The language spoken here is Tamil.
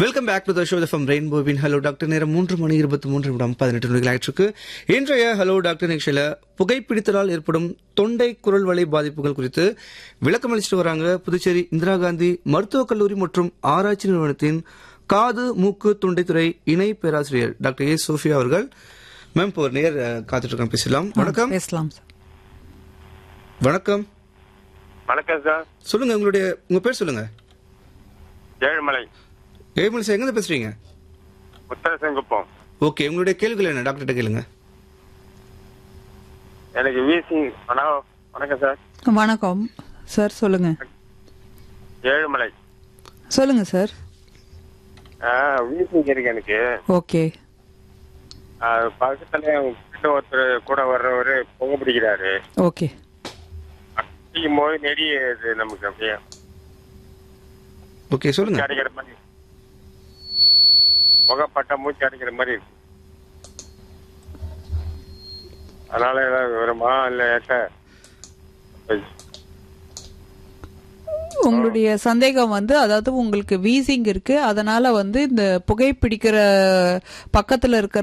welcome back to the show from ரெயின்போவின் ஹலோ டாக்டர் நேரம் மூன்று மணி இருபத்தி மூன்று நிமிடம் பதினெட்டு நிமிடங்கள் ஆயிற்றுக்கு இன்றைய ஹலோ டாக்டர் நிகழ்ச்சியில் புகைப்பிடித்தலால் ஏற்படும் தொண்டை குரல் வலை பாதிப்புகள் குறித்து விளக்கம் அளிச்சுட்டு வராங்க புதுச்சேரி இந்திரா காந்தி மருத்துவக் கல்லூரி மற்றும் ஆராய்ச்சி நிறுவனத்தின் காது மூக்கு தொண்டைத்துறை இணை பேராசிரியர் டாக்டர் ஏ சோஃபியா அவர்கள் மேம் இப்போ ஒரு நேர் அஹ், காத்துட்டு இருக்கோம் பேசலாம் வணக்கம் பேசலாம் சார் வணக்கம் வணக்கம் சார் சொல்லுங்க உங்களுடைய உங்க பேர் சொல்லுங்க ஏழுமலை ஏமல்ஸ் எங்க இருந்து பேசுறீங்க முத்தரசங்குப்பம் ஓகே உங்களுடைய கேள்விகள் என்ன டாக்டர்கிட்ட கேளுங்க எனக்கு வீசிங் வணக்கம் வணக்கம் சார் வணக்கம் சார் சொல்லுங்க ஏழுமலை சொல்லுங்க சார் வீசிங் இருக்கு எனக்கு ஓகே ஆ, பக்கத்துல என் friend ஒருத்தர் கூட வர்றவரு புகை பிடிக்கிறாரு ஓகே பிடிக்கும் போது நெடி இது நமக்கு அப்படியே ஓகே சொல்லுங்க மூச்சு அடைக்கிற மாதிரி முகப்பட்ட மூச்சு அடைக்கிற மாதிரி இருக்கு அதனால ஏதாவது விவரமா இல்ல ஏட்ட உங்களுடைய சந்தேகம் வந்து அதாவது உங்களுக்கு வீசிங் இருக்கு அதனால வந்து இந்த புகைப்பிடிக்கிற பக்கத்துல இருக்கிற